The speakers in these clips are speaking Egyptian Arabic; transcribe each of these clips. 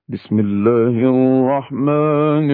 بسم الله الرحمن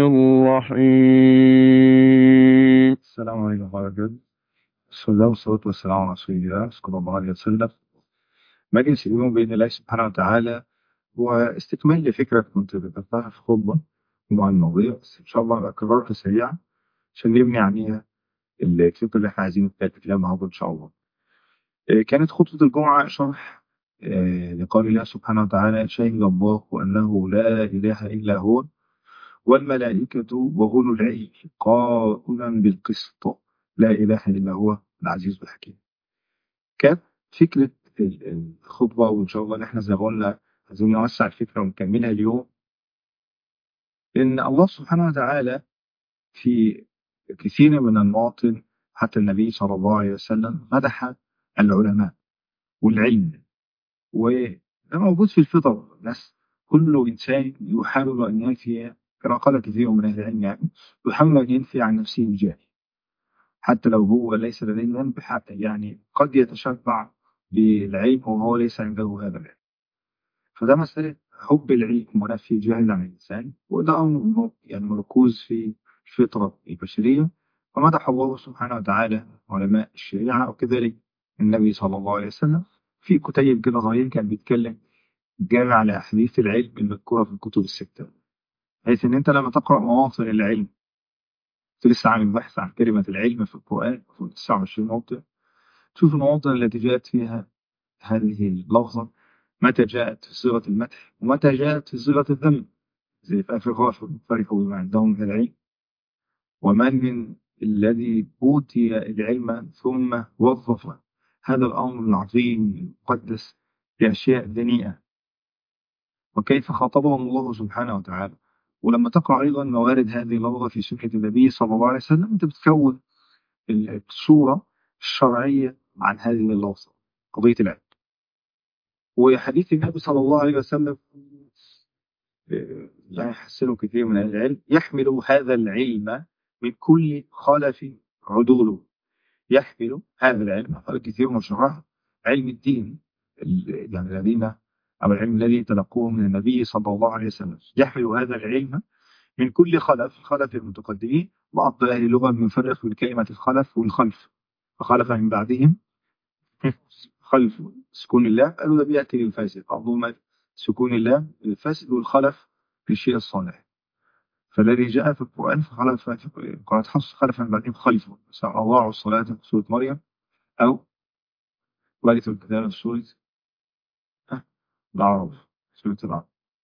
الرحيم السلام عليكم ورحمة الله وبركاته بسم الله والصلاة والسلام على رسول الله صلى الله عليه وسلم مجلس اليوم بإذن الله سبحانه وتعالى هو استكمال لفكرة كنت ذكرتها في خطبة مع الموضوع بس إن شاء الله أكررها سريعا عشان نبني عليها الفكرة اللي إحنا عايزين نتكلم فيها النهارده إن شاء الله. آه، كانت خطبة الجمعة شرح آه، لقول الله سبحانه وتعالى شهد الله أنه لا إله إلا هو والملائكة وأولو العلم قائما بالقسط لا إله إلا هو العزيز الحكيم. كانت فكرة ال- الخطبة وإن شاء الله إحنا زي ما قلنا عايزين نوسع الفكرة ونكملها اليوم إن الله سبحانه وتعالى في كثير من المواطن حتى النبي صلى الله عليه وسلم مدح العلماء والعلم وده موجود في الفطر الناس كل إنسان يحاول أن ينفي كما قال كثير من أهل العلم يعني يحاول أن ينفي عن نفسه الجاهل حتى لو هو ليس لديه ذنب حتى يعني قد يتشبع بالعلم وهو ليس عنده هذا العلم فده مسألة حب العلم ونفي الجهل عن الإنسان وده أمر يعني مركوز في الفطرة البشرية ومدح الله سبحانه وتعالى علماء الشريعة وكذلك النبي صلى الله عليه وسلم في كتيب كده صغير كان بيتكلم جامع على أحاديث العلم المذكورة في الكتب الستة بحيث إن أنت لما تقرأ مواطن العلم كنت لسه عامل بحث عن كلمة العلم في القرآن في 29 موطن تشوف المواطن التي جاءت فيها هذه اللفظة متى جاءت في صيغة المدح ومتى جاءت في صيغة الذم زي في آخر غافر فرحوا بما عندهم من العلم ومن من الذي أوتي العلم ثم وظف هذا الأمر العظيم المقدس بأشياء دنيئة وكيف خاطبهم الله سبحانه وتعالى ولما تقرأ أيضا موارد هذه اللفظة في سنة النبي صلى الله عليه وسلم أنت بتكون الصورة الشرعية عن هذه اللفظة قضية العلم وحديث النبي صلى الله عليه وسلم لا يحسنه كثير من أهل العلم يحمل هذا العلم من كل خلف عدوله يحمل هذا العلم قال كثير من شرح علم الدين ال- يعني الذين أو العلم الذي تلقوه من النبي صلى الله عليه وسلم يحمل هذا العلم من كل خلف خلف المتقدمين بعض أهل اللغة بيفرق بين كلمة الخلف والخلف فخلف من بعدهم خلف سكون الله قالوا ده بيأتي للفاسد بعضهم سكون الله للفاسد والخلف للشيء الصالح فالذي جاء في القرآن فخلف في قراءة حفص خلف من بعدهم خلف سواء أضاعوا الصلاة في سورة مريم أو ورثوا الكتاب في سورة ها، الأعراف سورة الأعراف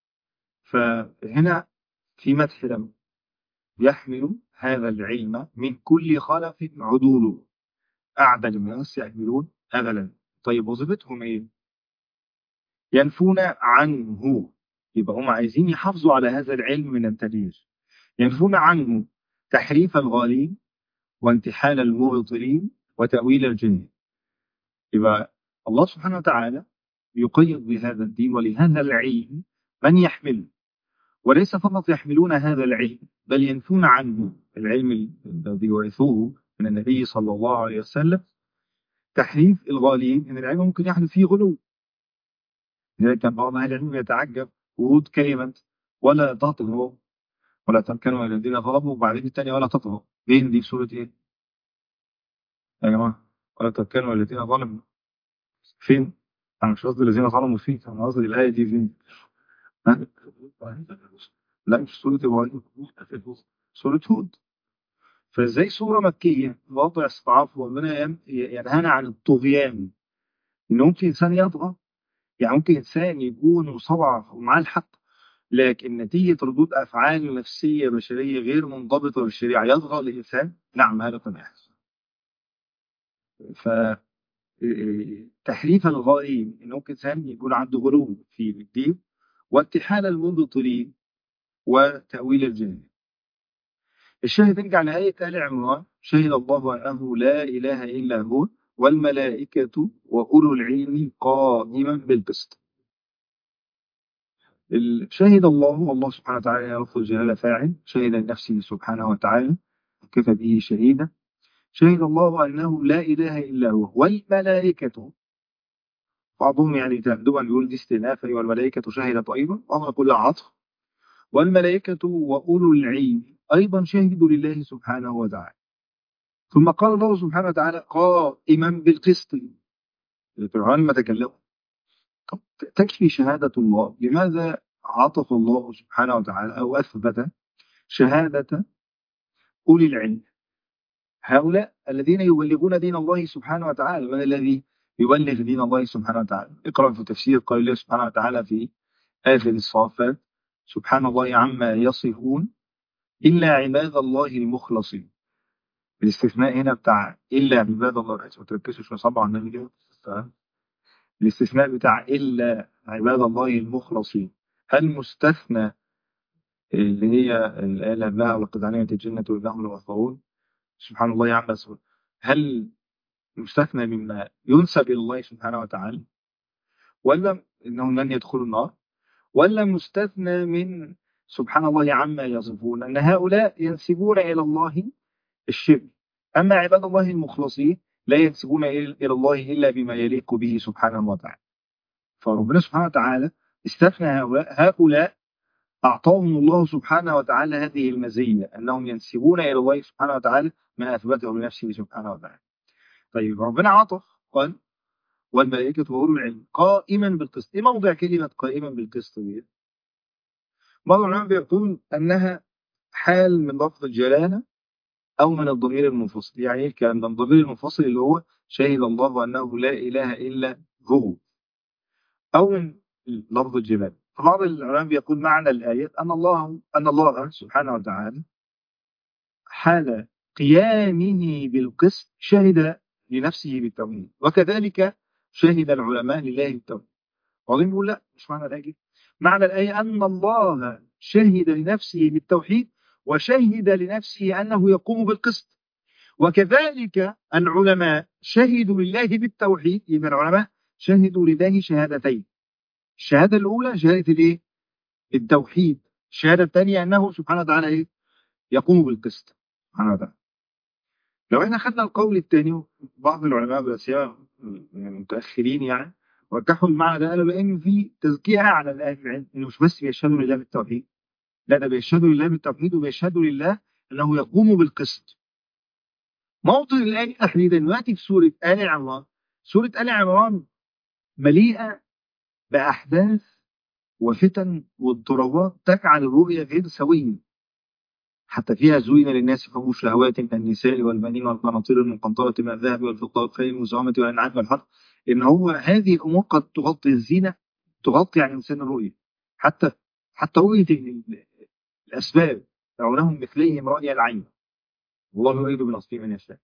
فهنا في مدح له يحمل هذا العلم من كل خلف عدول أعدل الناس يحملون هذا العلم طيب وظيفتهم إيه؟ ينفون عنه يبقى هم عايزين يحافظوا على هذا العلم من التغيير ينفون عنه تحريف الغالين وانتحال المبطلين وتأويل الجن يبقى الله سبحانه وتعالى يقيد بهذا الدين ولهذا العلم من يحمله وليس فقط يحملون هذا العلم بل ينفون عنه العلم الذي ورثوه من النبي صلى الله عليه وسلم تحريف الغالين ان العلم ممكن يحدث فيه غلو لذلك كان بعض اهل العلم يتعجب ورود كلمه ولا تطغوا ولا تركنوا الى الذين ظلموا وبعدين الثانيه ولا تطغوا فين دي في سوره ايه؟ يا جماعه ولا تركنوا الى الذين ظلموا فين؟ انا مش قصدي الذين ظلموا فيك انا قصدي الايه دي فين؟ ها؟ لا مش سوره ابراهيم سوره هود فازاي سوره مكيه وضع استضعاف وربنا ين- ينهانا عن الطغيان ان ممكن انسان يطغى يعني ممكن انسان يكون مصاب ومعاه الحق لكن نتيجه ردود افعال نفسيه بشريه غير منضبطه بالشريعه يطغى الانسان نعم هذا قد يحدث ف تحريف الغائين ان ممكن انسان يكون عنده غلو في الدين واتحال المبطلين وتاويل الجهل الشاهد نرجع لآية آل عمران شهد الله أنه لا إله إلا هو والملائكة وأولو العلم قائما بالقسط ال- شهد الله والله سبحانه وتعالى يلفظ جلال فاعل شهد لنفسه سبحانه وتعالى كفى به شهيدا شهد الله أنه لا إله إلا هو والملائكة بعضهم يعني تأدبا يقول دي استئنافا والملائكة شهدت أيضا بعضهم يقول لا عطف والملائكة وأولو العلم أيضا شهدوا لله سبحانه وتعالى ثم قال الله سبحانه وتعالى قائما بالقسط القرآن ما تكلموا طب تكفي شهادة الله لماذا عطف الله سبحانه وتعالى أو أثبت شهادة أولي العلم هؤلاء الذين يبلغون دين الله سبحانه وتعالى من الذي يبلغ دين الله سبحانه وتعالى اقرأ في تفسير قال الله سبحانه وتعالى في آخر الصافات سبحان الله عما يصفون إلا عباد الله المخلصين الاستثناء هنا بتاع إلا عباد الله ما تركزوا شوية صعب على النبي الاستثناء بتاع إلا عباد الله المخلصين هل مستثنى اللي هي الآية اللي قبلها ولقد علمت الجنة والنهم لمغفرون سبحان الله عما يصفون هل مستثنى مما ينسب إلى الله سبحانه وتعالى ولا إنهم لن يدخلوا النار ولا مستثنى من سبحان الله عما يصفون أن هؤلاء ينسبون إلى الله الشرك أما عباد الله المخلصين لا ينسبون إلى الله إلا بما يليق به سبحانه وتعالى فربنا سبحانه وتعالى استثنى هؤلاء, هؤلاء أعطاهم الله سبحانه وتعالى هذه المزية أنهم ينسبون إلى الله سبحانه وتعالى ما أثبته لنفسه سبحانه وتعالى طيب ربنا عطف قال والملائكة وأولو العلم قائما بالقسط إيه موضع كلمة قائما بالقسط دي؟ بعض العلماء بيقول أنها حال من لفظ الجلالة أو من الضمير المنفصل يعني إيه الكلام ده الضمير المنفصل اللي هو شهد الله أنه لا إله إلا هو أو من لفظ الجلالة فبعض العلماء بيقول معنى الآيات أن الله أن الله سبحانه وتعالى حال قيامه بالقسط شهد لنفسه بالتوحيد وكذلك شهد العلماء لله بالتوحيد وبعضهم يقول لا مش معنى الآية معنى الآية أن الله شهد لنفسه بالتوحيد وشهد لنفسه أنه يقوم بالقسط وكذلك العلماء شهدوا لله بالتوحيد يبقى العلماء شهدوا لله شهادتين الشهادة الأولى شهادة الإيه؟ التوحيد الشهادة الثانية أنه سبحانه وتعالى إيه؟ يقوم بالقسط سبحانه وتعالى لو احنا خدنا القول الثاني بعض العلماء بلا المتاخرين يعني وجحوا المعنى ده قالوا لان في تزكيه على اهل العلم انه مش بس بيشهدوا لله بالتوحيد لا ده بيشهدوا لله بالتوحيد وبيشهدوا لله انه يقوم بالقسط موطن الايه تحديدا دلوقتي في سوره ال عمران سوره ال عمران مليئه باحداث وفتن واضطرابات تجعل الرؤيه غير سويه حتى فيها زين للناس حب الشهوات من النساء والبنين والقناطير المقنطرة من الذهب والفضة والخيل المزعمة والأنعام والحرث إن هو هذه الأمور قد تغطي الزينة تغطي عن إنسان الرؤية حتى حتى رؤية الأسباب يرونهم مثليهم رأي العين والله يريد بنصفه من يشاء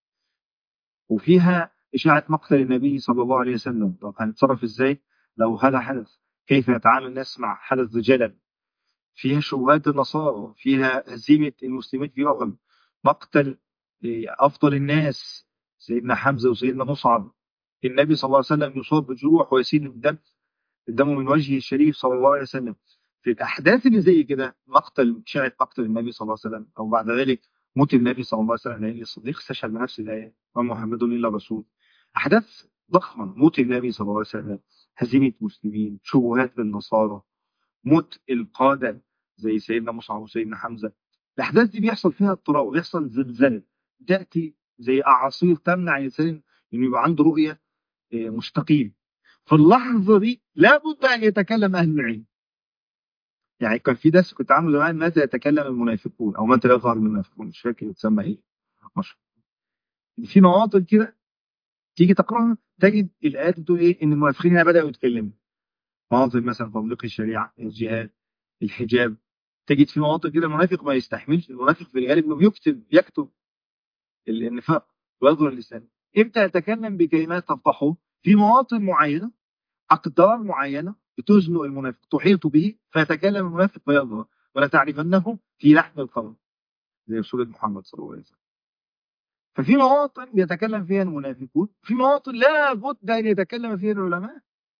وفيها إشاعة مقتل النبي صلى الله عليه وسلم طب هنتصرف إزاي لو هذا حدث كيف يتعامل الناس مع حدث جلل فيها شبهات النصارى فيها هزيمة المسلمين في أغم مقتل أفضل الناس سيدنا حمزة وسيدنا مصعب النبي صلى الله عليه وسلم يصاب بجروح ويسيل الدم الدم من وجهه الشريف صلى الله عليه وسلم في الأحداث اللي زي كده مقتل شاهد مقتل النبي صلى الله عليه وسلم أو بعد ذلك موت النبي صلى الله عليه وسلم لأن الصديق استشهد بنفس الآية ومحمد إلا رسول أحداث ضخمة موت النبي صلى الله عليه وسلم هزيمة مسلمين شبهات بالنصارى موت القادة زي سيدنا مصعب وسيدنا حمزة الأحداث دي بيحصل فيها اضطراب ويحصل زلزال تأتي زي أعاصير تمنع الإنسان إنه يبقى عنده رؤية مستقيم في اللحظة دي لابد أن يتكلم أهل العلم يعني كان في درس كنت عامله زمان متى يتكلم المنافقون أو متى يظهر المنافقون مش فاكر يتسمى إيه مش في مواطن كده تيجي تقراها تجد الآيات بتقول إيه إن المنافقين هنا بدأوا يتكلموا مواطن مثلا تطبيق الشريعة الجهاد الحجاب تجد في مواطن كده المنافق ما يستحملش المنافق في الغالب انه بيكتب يكتب النفاق ويظهر اللسان امتى يتكلم بكلمات تفضحه في مواطن معينه اقدار معينه بتزنق المنافق تحيط به فيتكلم المنافق فيظهر ولا تعرفنه في لحم القول زي سوره محمد صلى الله عليه وسلم ففي مواطن يتكلم فيها المنافقون في مواطن لا بد ان يتكلم فيها العلماء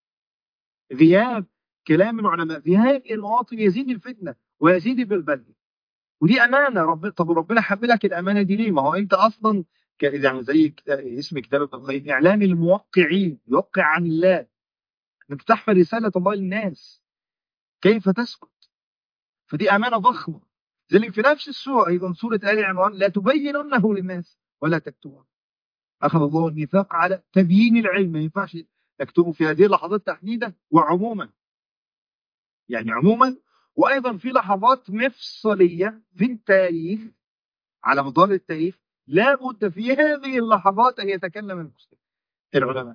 غياب كلام العلماء في هذه المواطن يزيد الفتنه ويزيد بالبلد ودي امانه رب طب ربنا حملك الامانه دي ليه؟ ما هو انت اصلا يعني زي اسم كتاب ابن القيم اعلام الموقعين يوقع عن الله انك تحمل رساله الله للناس كيف تسكت؟ فدي أمانة ضخمة ذلك في نفس السورة أيضا سورة آل عمران لا تبيننه للناس ولا تكتبون أخذ الله الميثاق على تبيين العلم ما ينفعش تكتبه في هذه اللحظات تحديدا وعموما يعني عموما وأيضا في لحظات مفصلية في التاريخ على مدار التاريخ لا بد في هذه اللحظات أن يتكلم المسلم العلماء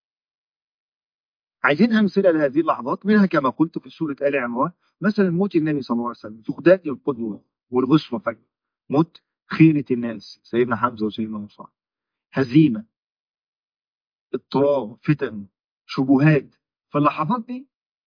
عايزين أمثلة لهذه اللحظات منها كما قلت في سورة آل عمران مثلا موت النبي صلى الله عليه وسلم فقدان القدوة والغصوة فجأة موت خيرة الناس سيدنا حمزة وسيدنا مصعب هزيمة اضطراب فتن شبهات فاللحظات دي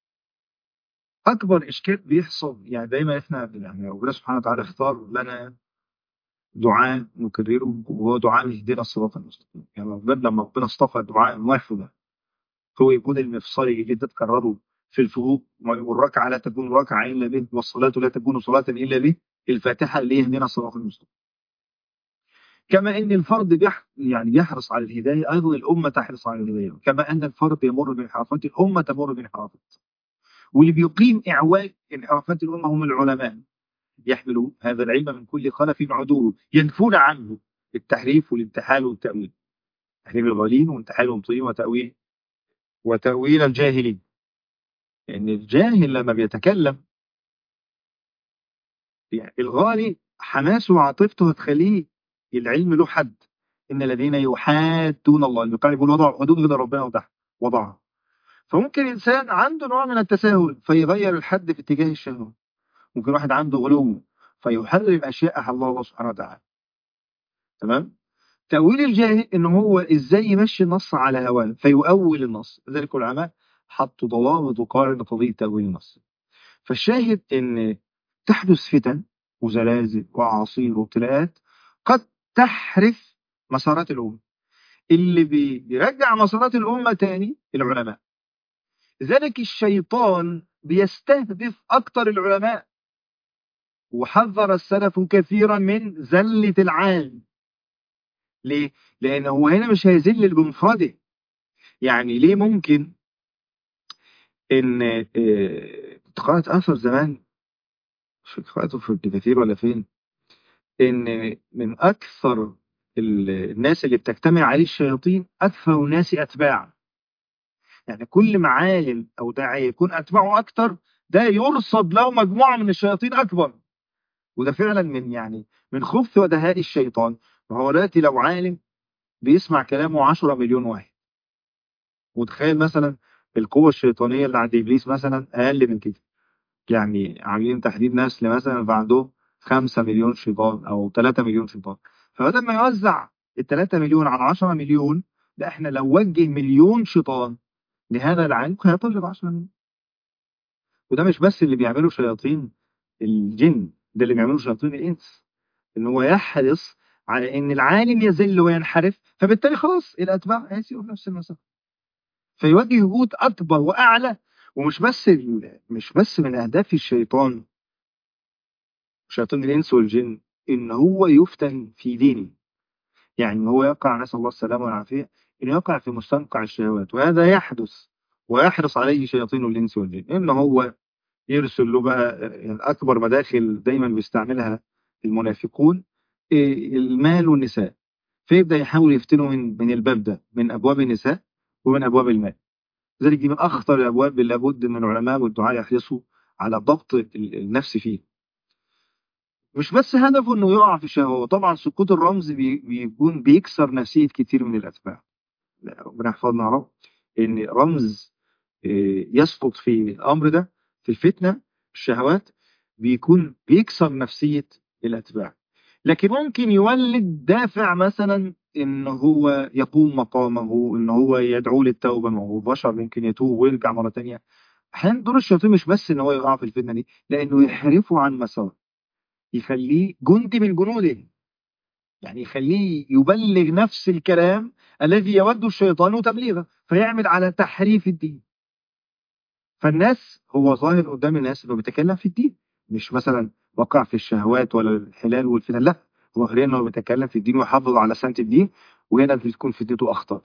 أكبر إشكال بيحصل يعني دايما إحنا يعني ربنا سبحانه وتعالى اختار لنا دعاء نكرره وهو دعاء اهدنا الصراط المستقيم يعني ربنا لما ربنا اصطفى دعاء واحد ده هو يكون المفصلي اللي تتكرره في الفروق والركعة لا تكون ركعة إلا به والصلاة لا تكون صلاة إلا به الفاتحة اللي يهدنا الصراط المستقيم كما ان الفرد بيح يعني يحرص على الهدايه ايضا الامه تحرص على الهدايه كما ان الفرد يمر بانحرافات الامه تمر بانحرافات واللي بيقيم اعواء انحرافات الامه هم العلماء يحملوا هذا العلم من كل خلف عدول ينفون عنه التحريف والانتحال والتاويل تحريف الغالين وانتحال المبطلين وتاويل وتاويل الجاهلين لان يعني الجاهل لما بيتكلم يعني الغالي حماسه وعاطفته هتخليه العلم له حد إن الذين يحادون الله اللي يقول وضع حدود غير ربنا وضعها وضعها فممكن إنسان عنده نوع من التساهل فيغير الحد في اتجاه الشهوة ممكن واحد عنده غلو فيحرم أشياء أحلها الله سبحانه وتعالى تمام تأويل الجاهل إن هو إزاي يمشي النص على هواه فيؤول النص لذلك العلماء حطوا ضوابط وقارن قضية تأويل النص فالشاهد إن تحدث فتن وزلازل وأعاصير وابتلاءات قد تحرف مسارات الأمة اللي بيرجع مسارات الأمة تاني العلماء ذلك الشيطان بيستهدف أكتر العلماء وحذر السلف كثيرا من زلة العالم ليه؟ لأنه هو هنا مش هيزل بمفرده يعني ليه ممكن إن قرأت أثر زمان مش قرأته في ابن كثير ولا فين ان من اكثر الناس اللي بتجتمع عليه الشياطين اكثر الناس اتباعا يعني كل ما عالم او داعيه يكون اتباعه اكثر ده يرصد له مجموعه من الشياطين اكبر وده فعلا من يعني من خبث ودهاء الشيطان وهو دلوقتي لو عالم بيسمع كلامه 10 مليون واحد وتخيل مثلا القوة الشيطانية اللي عند إبليس مثلا أقل من كده يعني عاملين تحديد نسل مثلا فعندهم 5 مليون شيطان او 3 مليون شيطان فبدل ما يوزع ال 3 مليون على 10 مليون لا احنا لو وجه مليون شيطان لهذا العالم هيطلب 10 مليون وده مش بس اللي بيعمله شياطين الجن ده اللي بيعمله شياطين الانس ان هو يحرص على ان العالم يذل وينحرف فبالتالي خلاص الاتباع هيسيروا في نفس المسار فيوجه جهود اكبر واعلى ومش بس مش بس من اهداف الشيطان شياطين الإنس والجن إن هو يفتن في دينه يعني هو يقع نسأل الله السلامة والعافية إن يقع في مستنقع الشهوات وهذا يحدث ويحرص عليه شياطين الإنس والجن إن هو يرسل له بقى يعني أكبر مداخل دايما بيستعملها المنافقون المال والنساء فيبدأ يحاول يفتنه من من الباب ده من أبواب النساء ومن أبواب المال ذلك دي من أخطر الأبواب اللي لابد من العلماء والدعاء يحرصوا على ضبط النفس فيه مش بس هدفه انه يقع في شهوة طبعا سقوط الرمز بيكون بيكسر نفسية كتير من الاتباع ربنا يحفظنا رب ان رمز آه، يسقط في الامر ده في الفتنة الشهوات بيكون بيكسر نفسية الاتباع لكن ممكن يولد دافع مثلا ان هو يقوم مقامه ان هو يدعو للتوبه ما هو بشر ممكن يتوب ويرجع مره ثانيه احيانا دور الشياطين مش بس ان هو يقع في الفتنه دي لانه يحرفه عن مسار يخليه جندي من جنوده يعني يخليه يبلغ نفس الكلام الذي يود الشيطان تبليغه فيعمل على تحريف الدين فالناس هو ظاهر قدام الناس انه بيتكلم في الدين مش مثلا وقع في الشهوات ولا الحلال والفتن لا ظاهريا انه بيتكلم في الدين ويحافظ على سنة الدين وهنا بتكون فتنته اخطر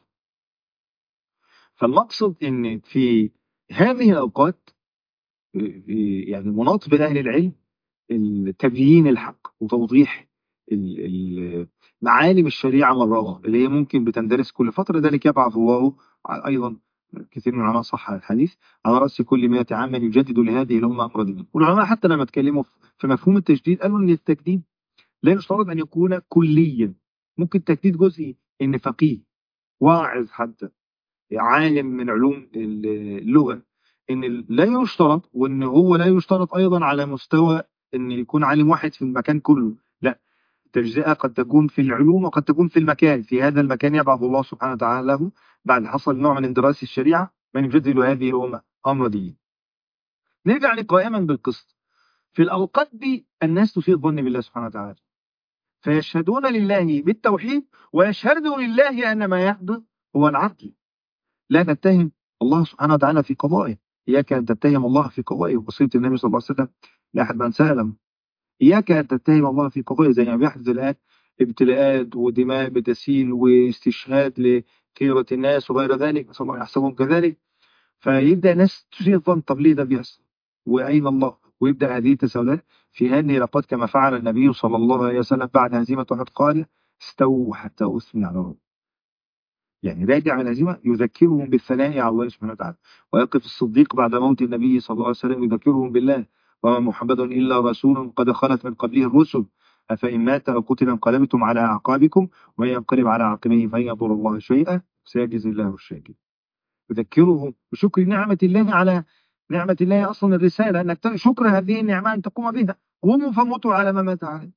فالمقصد ان في هذه الاوقات يعني مناط بين اهل العلم تبيين الحق وتوضيح ال- ال- معالم الشريعة مرة اللي هي ممكن بتندرس كل فترة ذلك يبعث الله أيضا كثير من العلماء صح الحديث على رأس كل 100 عام من يجدد لهذه الأمة أمر دين والعلماء حتى لما اتكلموا في مفهوم التجديد قالوا أن التجديد لا يشترط أن يكون كليا ممكن تجديد جزئي إن فقيه واعظ حتى عالم من علوم اللغة إن لا يشترط وإن هو لا يشترط أيضا على مستوى إن يكون عالم واحد في المكان كله لا التجزئة قد تكون في العلوم وقد تكون في المكان في هذا المكان يبعث الله سبحانه وتعالى له بعد حصل نوع من اندراس الشريعة من يجدد هذه الأمة أمر دين نرجع لقائما بالقسط في الأوقات دي الناس تسيء الظن بالله سبحانه وتعالى فيشهدون لله بالتوحيد ويشهدون لله أن ما يحدث هو العدل لا نتهم الله سبحانه وتعالى في قضائه إياك أن تتهم الله في قضائه وصية النبي صلى الله عليه وسلم لأحد من سألم إياك أن تتهم الله في قضائه زي ما بيحدث الآن ابتلاءات ودماء بتسيل واستشهاد لخيرة الناس وغير ذلك نسأل الله يحسبهم كذلك فيبدأ الناس تسيء الظن طب ليه ده بيحصل وأين الله ويبدأ هذه التساؤلات في هذه العلاقات كما فعل النبي صلى الله عليه وسلم بعد هزيمة أحد قال استووا حتى أثني على رب يعني راجع من الهزيمة يذكرهم بالثناء على الله سبحانه وتعالى ويقف الصديق بعد موت النبي صلى الله عليه وسلم يذكرهم بالله وما محمد إلا رسول قد خلت من قبله الرسل أفإن مات أو قتل انقلبتم على أعقابكم ومن ينقلب على عقبيه فإن يضر الله شيئا سيجزي الله الشاكر يذكرهم بشكر نعمة الله على نعمة الله أصلا الرسالة أنك شكر هذه النعمة أن تقوم بها قوموا فموتوا على ما مات عليه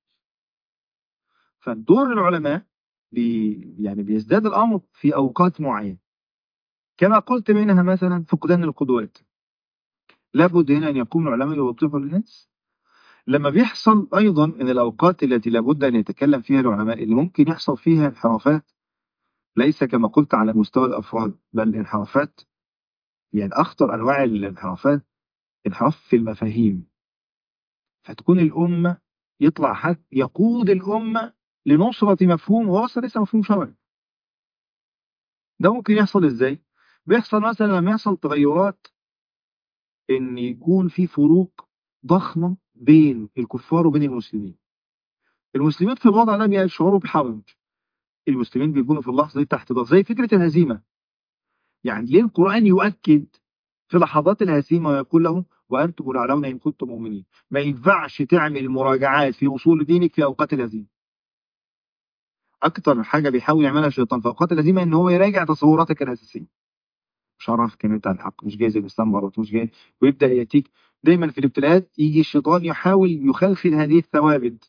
فدور العلماء بي يعني بيزداد الأمر في أوقات معينة كما قلت منها مثلا فقدان القدوات لابد هنا أن يقوم العلماء يوظفوا للناس لما بيحصل أيضا من الأوقات التي لابد أن يتكلم فيها العلماء اللي ممكن يحصل فيها انحرافات ليس كما قلت على مستوى الأفراد بل انحرافات يعني أخطر أنواع الانحرافات انحراف في المفاهيم فتكون الأمة يطلع حد يقود الأمة لنصرة مفهوم هو أصلا لسه مفهوم شرعي ده ممكن يحصل إزاي؟ بيحصل مثلا لما يحصل تغيرات إن يكون في فروق ضخمة بين الكفار وبين المسلمين المسلمين في الوضع ده بيشعروا بحرج المسلمين بيكونوا في اللحظة دي تحت ضغط زي فكرة الهزيمة يعني ليه القرآن يؤكد في لحظات الهزيمة ويقول لهم وأنتم الأعلون إن كنتم مؤمنين ما ينفعش تعمل مراجعات في أصول دينك في أوقات الهزيمة أكتر حاجة بيحاول يعملها الشيطان في أوقات الهزيمة إن هو يراجع تصوراتك الأساسية مش عرفك إن أنت على الحق مش جايز الإسلام غلط مش جايز ويبدأ يأتيك دايما في الابتلاءات يجي الشيطان يحاول يخلخل هذه الثوابت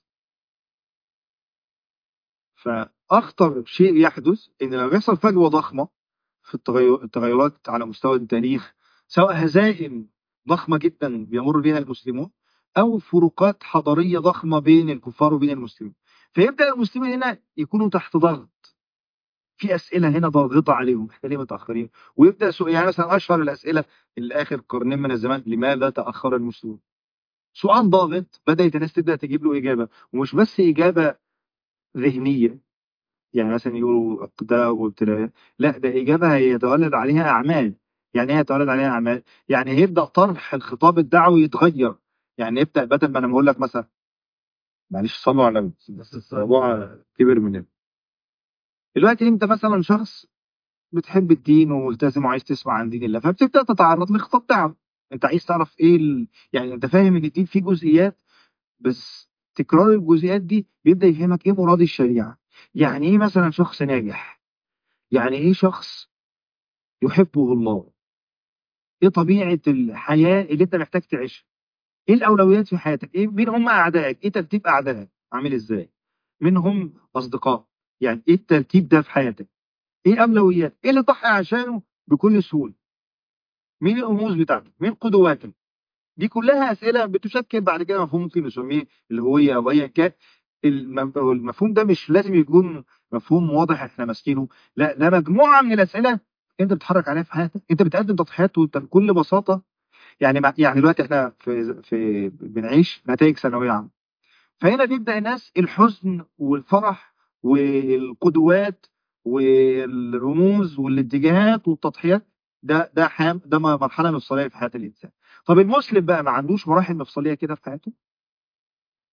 فأخطر شيء يحدث إن لما بيحصل فجوة ضخمة في التغيرات على مستوى التاريخ سواء هزائم ضخمة جدا بيمر بها المسلمون أو فروقات حضارية ضخمة بين الكفار وبين المسلمين فيبدأ المسلمين هنا يكونوا تحت ضغط في أسئلة هنا ضاغطة عليهم احنا ليه متأخرين ويبدأ سؤال يعني مثلا أشهر الأسئلة اللي آخر قرنين من الزمان لماذا تأخر المسلمون سؤال ضاغط بدأت الناس تبدأ تجيب له إجابة ومش بس إجابة ذهنية يعني مثلا يقولوا اقتداء وابتلاء لا ده إجابة هيتولد عليها أعمال يعني ايه هيتولد عليها أعمال يعني هيبدأ طرح الخطاب الدعوي يتغير يعني يبدأ بدل ما أنا بقول لك مثلا معلش صلوا على بس الموضوع كبر مننا دلوقتي انت مثلا شخص بتحب الدين وملتزم وعايز تسمع عن دين الله فبتبدا تتعرض لخطاب دعوه انت عايز تعرف ايه ال... يعني انت فاهم ان الدين فيه جزئيات بس تكرار الجزئيات دي بيبدا يفهمك ايه مراد الشريعه يعني ايه مثلا شخص ناجح يعني ايه شخص يحبه الله ايه طبيعه الحياه اللي انت محتاج تعيشها ايه الاولويات في حياتك ايه مين هم اعدائك ايه ترتيب اعدائك عامل ازاي مين هم اصدقاء يعني ايه الترتيب ده في حياتك ايه الاولويات ايه اللي تضحي عشانه بكل سهوله مين الرموز بتاعتك مين قدواتك دي كلها اسئله بتشكل بعد كده مفهوم ممكن نسميه الهويه او ايا كان المفهوم ده مش لازم يكون مفهوم واضح احنا ماسكينه لا ده مجموعه من الاسئله انت بتتحرك عليها في حياتك انت بتقدم تضحيات بكل بساطه يعني يعني دلوقتي احنا في في بنعيش نتائج ثانويه عامه فهنا بيبدا الناس الحزن والفرح والقدوات والرموز والاتجاهات والتضحيات ده ده حام ده مرحله مفصليه في حياه الانسان طب المسلم بقى ما عندوش مراحل مفصليه كده في حياته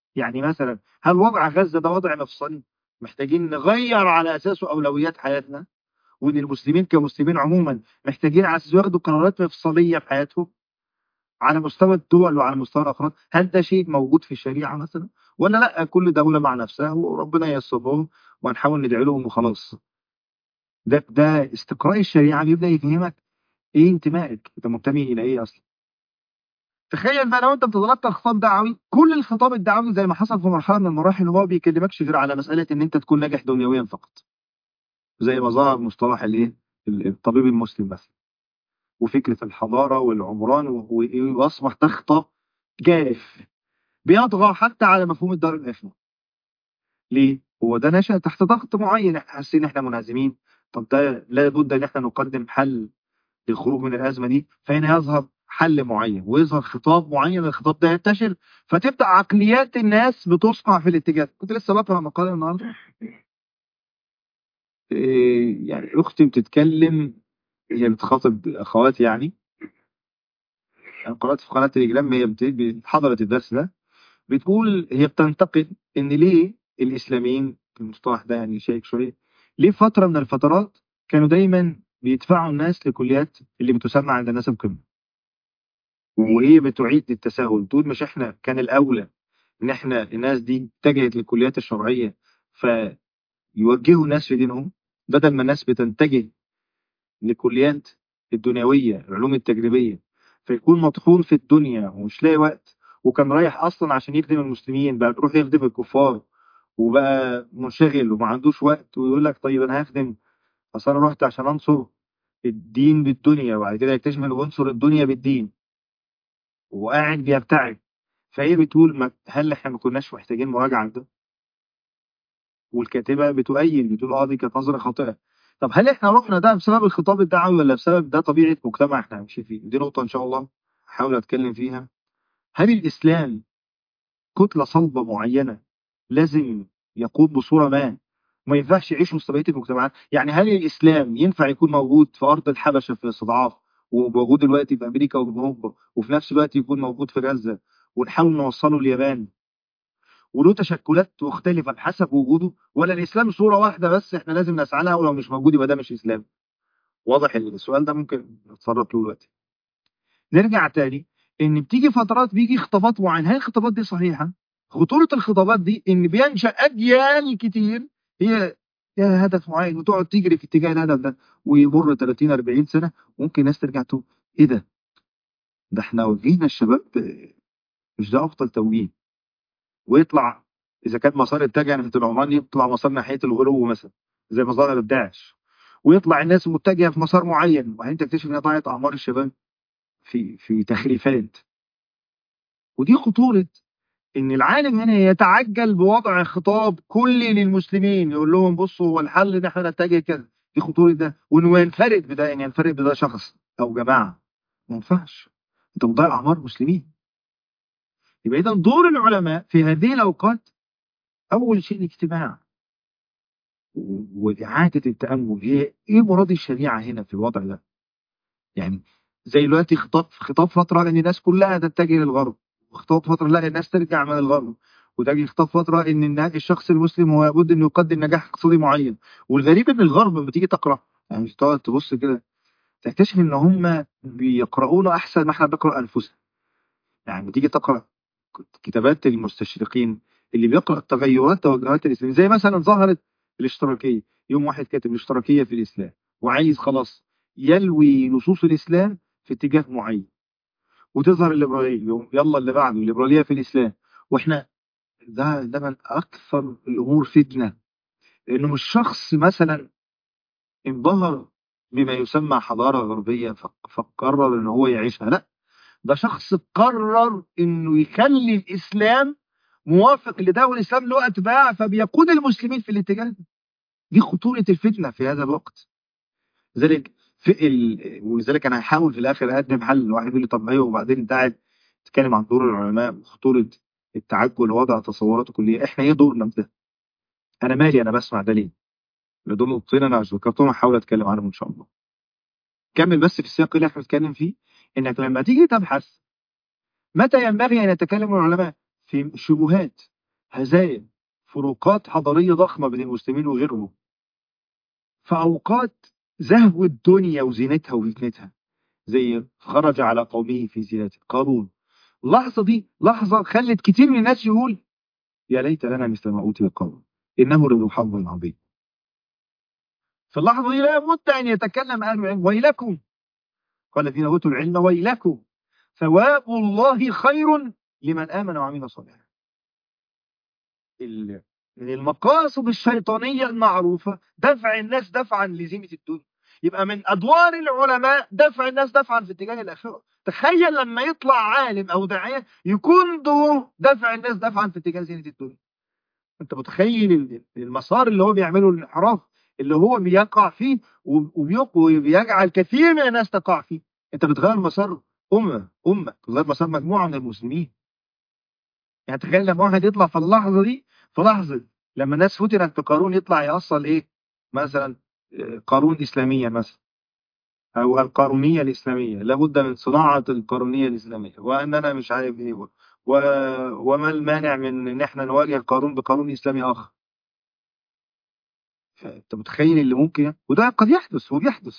يعني مثلا هل وضع غزة ده وضع مفصلي محتاجين نغير على أساسه أولويات حياتنا وإن المسلمين كمسلمين عموما محتاجين على أساسه ياخدوا قرارات مفصلية في حياتهم على مستوى الدول وعلى مستوى الأفراد هل ده شيء موجود في الشريعة مثلا ولا لا كل دولة مع نفسها وربنا ييسرهم وهنحاول ندعي لهم وخلاص ده ده استقراء الشريعة بيبدأ يفهمك ايه انتمائك انت منتمي الى ايه اصلا تخيل بقى لو انت بتتلقى خطاب دعوي كل الخطاب الدعوي زي ما حصل في مرحله من المراحل هو بيكلمكش غير على مساله ان انت تكون ناجح دنيويا فقط زي ما ظهر مصطلح الايه الطبيب المسلم مثلا وفكره الحضاره والعمران واصبح ده خطاب جاف بيطغى حتى على مفهوم الدار الاخره ليه هو ده نشأ تحت ضغط معين احنا حاسين احنا منهزمين طب ده لابد ان احنا نقدم حل للخروج من الازمه دي فهنا يظهر حل معين ويظهر خطاب معين الخطاب ده ينتشر فتبدا عقليات الناس بتصنع في الاتجاه كنت لسه بقرا مقاله النهارده إيه يعني اختي بتتكلم هي بتخاطب اخواتي يعني انا قرات في قناه تليجرام هي حضرت الدرس ده بتقول هي بتنتقد ان ليه الاسلاميين المصطلح ده يعني شيك شويه ليه فتره من الفترات كانوا دايما بيدفعوا الناس لكليات اللي بتسمى عند الناس القمه وهي بتعيد للتساهل تقول مش احنا كان الاولى ان احنا الناس دي اتجهت للكليات الشرعيه فيوجهوا الناس في دينهم بدل ما الناس بتنتجه لكليات الدنيويه العلوم التجريبيه فيكون مطحون في الدنيا ومش لاقي وقت وكان رايح اصلا عشان يخدم المسلمين بقى بيروح يخدم الكفار وبقى منشغل وما عندوش وقت ويقول لك طيب انا هخدم اصل انا رحت عشان انصر الدين بالدنيا وبعد كده يكتشف انه بينصر الدنيا بالدين وقاعد بيبتعد فهي بتقول ما هل احنا ما كناش محتاجين مراجعه ده والكاتبه بتؤيد بتقول اه دي كانت نظره خاطئه طب هل احنا رحنا ده بسبب الخطاب الدعوي ولا بسبب ده طبيعه مجتمع احنا ماشيين فيه دي نقطه ان شاء الله هحاول اتكلم فيها هل الاسلام كتله صلبه معينه لازم يقود بصوره ما وما ينفعش يعيش وسط بقيه المجتمعات يعني هل الاسلام ينفع يكون موجود في ارض الحبشه في الاستضعاف وموجود دلوقتي في امريكا واوروبا وفي نفس الوقت يكون موجود في غزه ونحاول نوصله اليابان وله تشكلات مختلفه بحسب وجوده ولا الاسلام صوره واحده بس احنا لازم نسعى لها ولو مش موجود يبقى ده مش اسلام واضح السؤال ده ممكن نتصرف له دلوقتي نرجع تاني ان بتيجي فترات بيجي خطابات معينه هل الخطابات دي صحيحه خطوره الخطابات دي ان بينشا اجيال كتير هي لها هدف معين وتقعد تجري في اتجاه الهدف ده ويمر 30 40 سنه ممكن ناس ترجع تقول ايه ده؟ ده احنا وجهنا الشباب مش ده افضل توجيه ويطلع اذا كان مسار اتجه ناحيه العمران يطلع مسار ناحيه الغلو مثلا زي ما ظهر داعش ويطلع الناس متجهه في مسار معين وبعدين تكتشف انها ضاعت اعمار الشباب في في تخريفات ودي خطوره ان العالم هنا يتعجل بوضع خطاب كلي للمسلمين يقول لهم بصوا هو الحل ان احنا نتجه كذا دي خطوره ده وانه ينفرد بده يعني ينفرد بده شخص او جماعه ما ينفعش انت بتضيع اعمار المسلمين يبقى اذا دور العلماء في هذه الاوقات اول شيء الاجتماع واعاده التامل هي ايه مراد الشريعه هنا في الوضع ده يعني زي دلوقتي خطاب خطاب فتره ان الناس كلها تتجه للغرب وخطاب فتره لا الناس ترجع من الغرب وتجي خطاب فتره ان الشخص المسلم هو لابد انه يقدم نجاح اقتصادي معين والغريب ان الغرب لما تيجي تقرا يعني تقعد تبص كده تكتشف ان هم بيقرؤون احسن ما احنا بنقرا انفسنا يعني لما تيجي تقرا كتابات المستشرقين اللي بيقرا تغيرات توجهات الاسلام زي مثلا ظهرت الاشتراكيه يوم واحد كاتب الاشتراكيه في الاسلام وعايز خلاص يلوي نصوص الاسلام في اتجاه معين وتظهر الليبراليه يلا اللي بعده الليبراليه في الاسلام واحنا ده ده من اكثر الامور فتنه لانه مش شخص مثلا انبهر بما يسمى حضاره غربيه فقرر ان هو يعيشها لا ده شخص قرر انه يخلي الاسلام موافق لده والاسلام له اتباع فبيقود المسلمين في الاتجاه ده دي خطوره الفتنه في هذا الوقت لذلك في ال... ولذلك انا هحاول في الاخر اقدم حل الواحد يقول لي طب ايوه وبعدين انت قاعد تتكلم عن دور العلماء وخطوره التعجل ووضع تصورات كليه احنا ايه دورنا في ده؟ انا مالي انا بسمع ده ليه؟ دول نقطتين انا ذكرتهم هحاول اتكلم عنهم ان شاء الله. كمل بس في السياق اللي احنا بنتكلم فيه انك لما تيجي تبحث متى ينبغي ان يتكلم العلماء في شبهات هزايا فروقات حضارية ضخمة بين المسلمين وغيرهم في أوقات زهو الدنيا وزينتها وفتنتها زي خرج على قومه في زينته قارون اللحظة دي لحظة خلت كتير من الناس يقول يا ليت لنا مثل ما أوتي قارون إنه لذو حظ عظيم في اللحظة دي لا بد أن يتكلم أهل العلم ويلكم قال الذين أوتوا العلم ويلكم ثواب الله خير لمن آمن وعمل صالحا ال- من المقاصد الشيطانية المعروفة دفع الناس دفعا لزينة الدنيا يبقى من أدوار العلماء دفع الناس دفعا في اتجاه الآخرة تخيل لما يطلع عالم أو داعية يكون دوره دفع الناس دفعا في اتجاه زينة الدنيا أنت متخيل ال- المسار اللي هو بيعمله الانحراف اللي هو بيقع فيه وبيق- وبيجعل كثير من الناس تقع فيه أنت بتغير مسار أمة أمة بتغير مسار مجموعة من المسلمين يعني تخيل لما واحد يطلع في اللحظة دي في لحظة لما الناس فتنت في قارون يطلع يأصل إيه مثلا آه، قارون إسلامية مثلا أو القارونية الإسلامية لابد من صناعة القارونية الإسلامية وأننا مش عارف إيه و... وما المانع من إن إحنا نواجه قارون بقانون إسلامي آخر فأنت متخيل اللي ممكن وده قد يحدث وبيحدث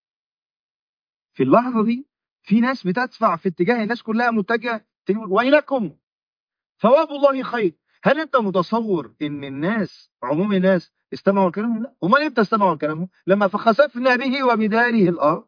في اللحظة دي في ناس بتدفع في اتجاه الناس كلها متجهة تقول ويلكم ثواب الله خير هل انت متصور ان الناس عموم الناس استمعوا لكلامهم لا امال امتى استمعوا لكلامهم لما فخسفنا به وبداره الارض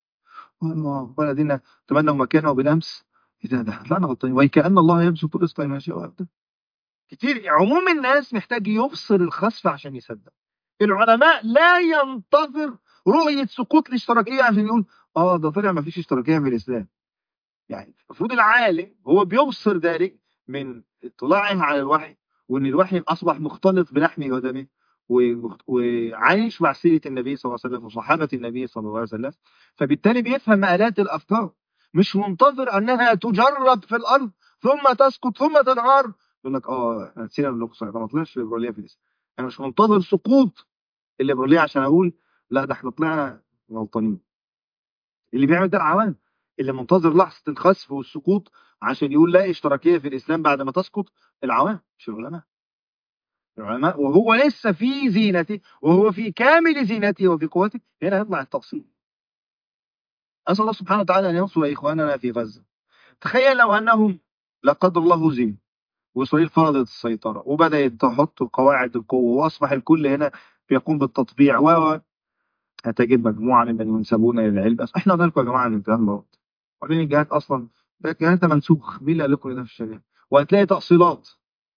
والذين تمنوا مكانه بالامس اذا ده طلعنا غلطانين وكأن الله يبسط الرزق لمن يشاء ويقدر كتير عموم الناس محتاج يبصر الخسف عشان يصدق العلماء لا ينتظر رؤية سقوط الاشتراكية عشان يقول اه ده طلع ما فيش اشتراكية في الاسلام يعني المفروض العالم هو بيبصر ذلك من اطلاعه على الوحي وان الوحي اصبح مختلط بلحمه ودمه و- وعايش مع سيره النبي صلى الله عليه وسلم وصحابه النبي صلى الله عليه وسلم فبالتالي بيفهم مآلات الافكار مش منتظر انها تجرب في الارض ثم تسقط ثم تنهار يقول لك اه احنا نسينا الاقصى ده ما طلعش الليبراليه في الاسلام انا مش منتظر سقوط الليبراليه عشان اقول لا ده احنا طلعنا غلطانين اللي بيعمل ده العوام اللي منتظر لحظه الخسف والسقوط عشان يقول لا اشتراكيه في الاسلام بعد ما تسقط العوام مش العلماء العلماء وهو لسه في زينته وهو في كامل زينته وفي قوته هنا يطلع التفصيل اسال الله سبحانه وتعالى ان ينصر اخواننا في غزه تخيل لو انهم لا قدر الله هزموا واسرائيل فرضت السيطره وبدات تحط قواعد القوه واصبح الكل هنا بيقوم بالتطبيع و هتجد مجموعه ممن ينسبون للعلم بس احنا قلنا لكم يا جماعه ان الكلام غلط وبعدين الجهات اصلا ده الكلام ده منسوخ مين اللي قال لكم ده في الشريعه وهتلاقي تأصيلات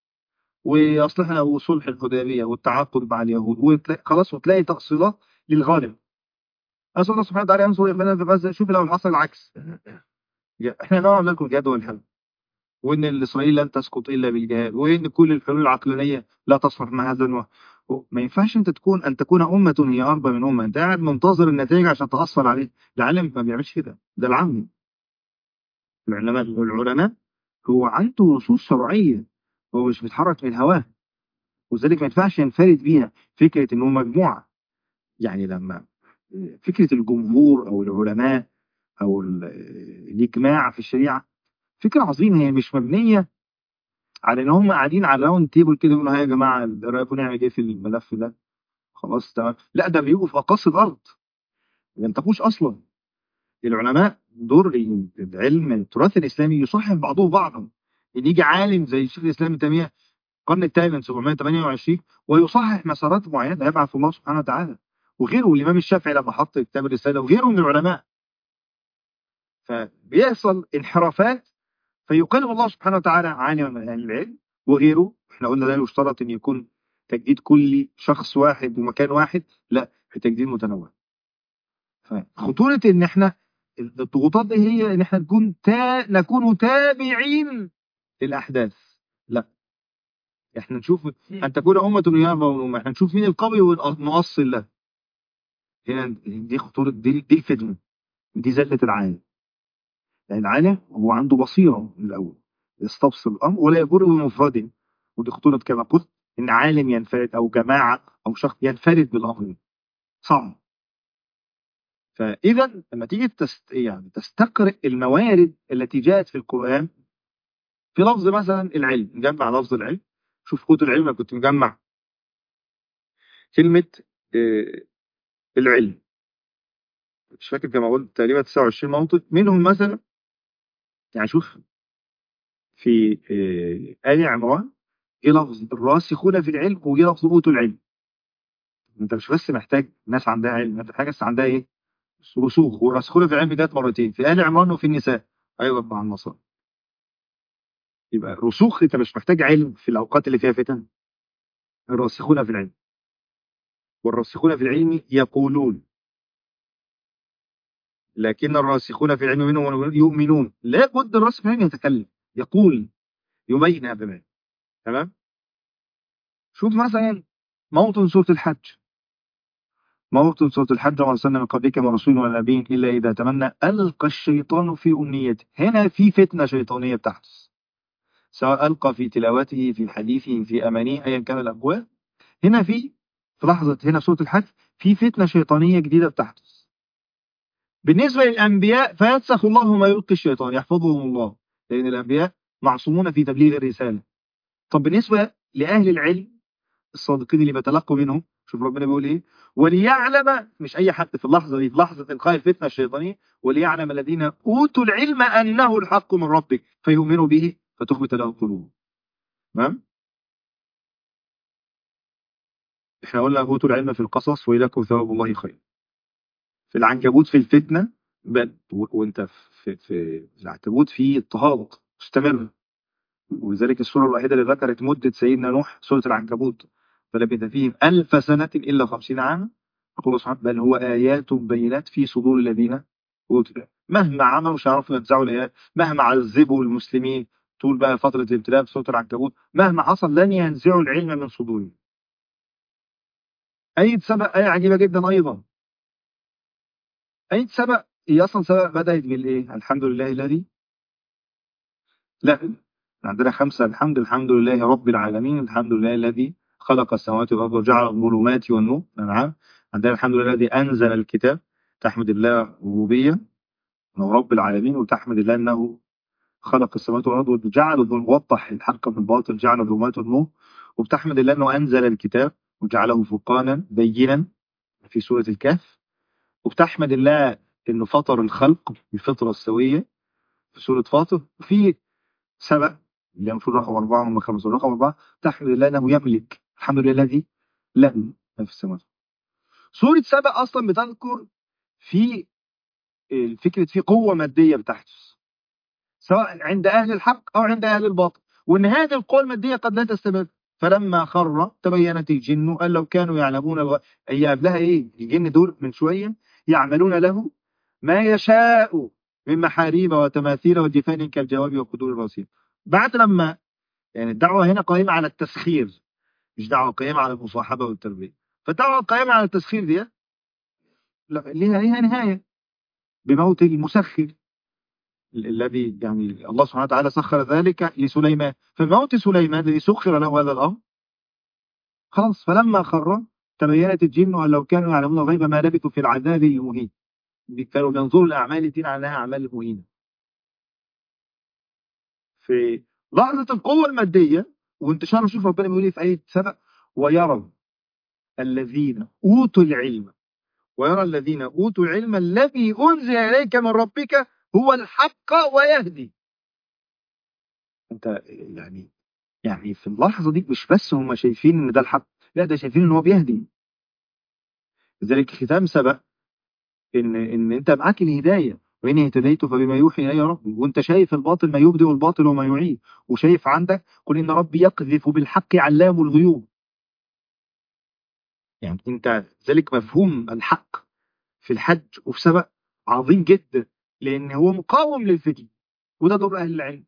واصلحنا وصلح الحديبيه والتعاقد مع اليهود وتلاقي خلاص وتلاقي تأصيلات للغالب اسال الله سبحانه وتعالى ينصر اخواننا في غزه شوف لو حصل العكس احنا نعمل لكم الجهاد والحل وان الاسرائيل لن تسقط الا بالجهاد وان كل الحلول العقلانيه لا تصلح مع هذا النوع ما ينفعش انت تكون ان تكون امه هي اربى من امه انت قاعد منتظر النتائج عشان تاثر عليه العالم ما بيعملش كده ده العام العلماء العلماء هو عنده نصوص شرعيه هو مش بيتحرك من هواه وذلك ما ينفعش ينفرد بيها فكره انه مجموعه يعني لما فكره الجمهور او العلماء او ال- الاجماع في الشريعه فكره عظيمه هي مش مبنيه على ان هم قاعدين على راوند تيبل كده يقولوا ها يا جماعه إيه رايكم نعمل ايه في الملف ده خلاص تمام لا ده بيجوا في اقاصي الارض ما ينطقوش اصلا العلماء دور العلم التراث الاسلامي يصحح بعضه بعضا ان يجي عالم زي الشيخ الاسلام ابن تيميه القرن الثامن 728 ويصحح مسارات معينه يبعث الله سبحانه وتعالى وغيره الامام الشافعي لما حط كتاب الرساله وغيره من العلماء فبيحصل انحرافات فيقلب الله سبحانه وتعالى عالما من اهل العلم وغيره احنا قلنا لا يشترط ان يكون تجديد كلي شخص واحد ومكان واحد لا في تجديد متنوع فخطورة ان احنا الضغوطات دي هي ان احنا نكون تا... نكون تابعين للاحداث لا احنا نشوف ان تكون امة يرضى أمة احنا نشوف مين القوي ونؤصل له هنا دي خطورة دي, دي الفتنة دي زلة العالم يعني العالم هو عنده بصيرة من الأول يستبصر الأمر ولا يجر بمفرده ودي خطورة كما قلت إن عالم ينفرد أو جماعة أو شخص ينفرد بالأمر صعب فإذا لما تيجي تست... يعني تستقرئ الموارد التي جاءت في القرآن في لفظ مثلا العلم نجمع لفظ العلم شوف قوت العلم أنا كنت مجمع كلمة آه، العلم مش فاكر كما قلت تقريبا 29 موطن منهم مثلا يعني شوف في آه، آل عمران جه لفظ الراسخون في العلم وجه لفظ أوتوا العلم أنت مش بس محتاج ناس عندها علم أنت محتاج ناس عندها إيه؟ رسوخ والراسخون في العلم جت مرتين في آل عمران وفي النساء أيضا مع النصارى يبقى رسوخ أنت مش محتاج علم في الأوقات اللي فيها فتن الراسخون في العلم والراسخون في العلم يقولون لكن الراسخون في العلم منهم يؤمنون لا بد الراسخ في العلم يتكلم يقول يبين هذا المعنى تمام شوف مثلا موطن سورة الحج موطن سورة الحج وما أرسلنا من قبلك من رسول ولا نبي إلا إذا تمنى ألقى الشيطان في أمنيته هنا في فتنة شيطانية بتحدث سواء ألقى في تلاوته في حديثه في أمانيه أيا كان الأقوال هنا في في لحظة هنا سورة الحج في فتنة شيطانية جديدة بتحدث بالنسبة للأنبياء فينسخ الله ما يلقي الشيطان يحفظهم الله لأن الأنبياء معصومون في تبليغ الرسالة طب بالنسبة لأهل العلم الصادقين اللي بيتلقوا منهم شوف ربنا بيقول إيه وليعلم مش أي حد في اللحظة دي في لحظة إلقاء الفتنة الشيطانية وليعلم الذين أوتوا العلم أنه الحق من ربك فيؤمنوا به فتخبت له قلوبهم تمام احنا قلنا أوتوا العلم في القصص وإليكم ثواب الله خير في العنكبوت في الفتنة بل وانت في في العنكبوت في اضطهاد مستمر ولذلك السورة الوحيدة اللي ذكرت مدة سيدنا نوح سورة العنكبوت فلبث فيهم ألف سنة إلا خمسين عاما يقول سبحانه بل هو آيات بينات في صدور الذين أوتوا مهما عملوا مش هيعرفوا ينزعوا الآيات مهما عذبوا المسلمين طول بقى فترة الابتلاء في سورة العنكبوت مهما حصل لن ينزعوا العلم من صدورهم أي سبق آية عجيبة جدا أيضا أي سبق هي أصلا سبق بدأت بالإيه الحمد لله الذي لا عندنا خمسة الحمد الحمد لله رب العالمين الحمد لله الذي خلق السماوات والأرض وجعل الظلمات والنور نعم عندنا الحمد لله الذي أنزل الكتاب تحمد الله ربوبية أنه رب العالمين وتحمد الله أنه خلق السماوات والأرض وجعل وضح الحق من الباطل جعل الظلمات والنور وبتحمد الله أنه أنزل الكتاب وجعله فرقانا بينا في سورة الكهف وبتحمد الله أنه فطر الخلق بالفطرة السوية في سورة فاطر وفي سبق اللي المفروض رقم أربعة هم خمسة رقم أربعة تحمد الله أنه يملك الحمد لله الذي له ما في السماوات سورة سبق أصلا بتذكر في فكرة في قوة مادية بتحدث سواء عند أهل الحق أو عند أهل الباطل وأن هذه القوة المادية قد لا تستمر فلما خر تبينت الجن قال لو كانوا يعلمون الغ... هي قبلها إيه الجن دول من شوية يعملون له ما يشاء من محاريب وتماثيل وجفان كالجواب وقدور الرصيد بعد لما يعني الدعوة هنا قائمة على التسخير مش دعوة قائمة على المصاحبة والتربية فالدعوة القائمة على التسخير دي ليها ليها نهاية بموت المسخر الذي يعني الله سبحانه وتعالى سخر ذلك لسليمان فموت سليمان الذي سخر له هذا الأمر خلاص فلما خر تبينت الجن أن لو كانوا يعلمون الغيب ما لبثوا في العذاب المهين كانوا بينظروا الأعمال التي عليها أعمال مهينة في لحظة القوة المادية وانتشار شوف ربنا بيقول ايه في آية سبع ويرى الذين أوتوا العلم ويرى الذين أوتوا العلم الذي أنزل إليك من ربك هو الحق ويهدي انت يعني يعني في اللحظة دي مش بس هم شايفين ان ده الحق لا ده شايفين ان هو بيهدي لذلك ختام سبق ان ان انت معاك الهدايه وإن اهتديت فبما يوحي إلي ربي وانت شايف الباطل ما يبدئ الباطل وما يعيد وشايف عندك قل إن ربي يقذف بالحق علام الغيوب يعني انت ذلك مفهوم الحق في الحج وفي سبق عظيم جدا لأن هو مقاوم للفتن وده دور أهل العلم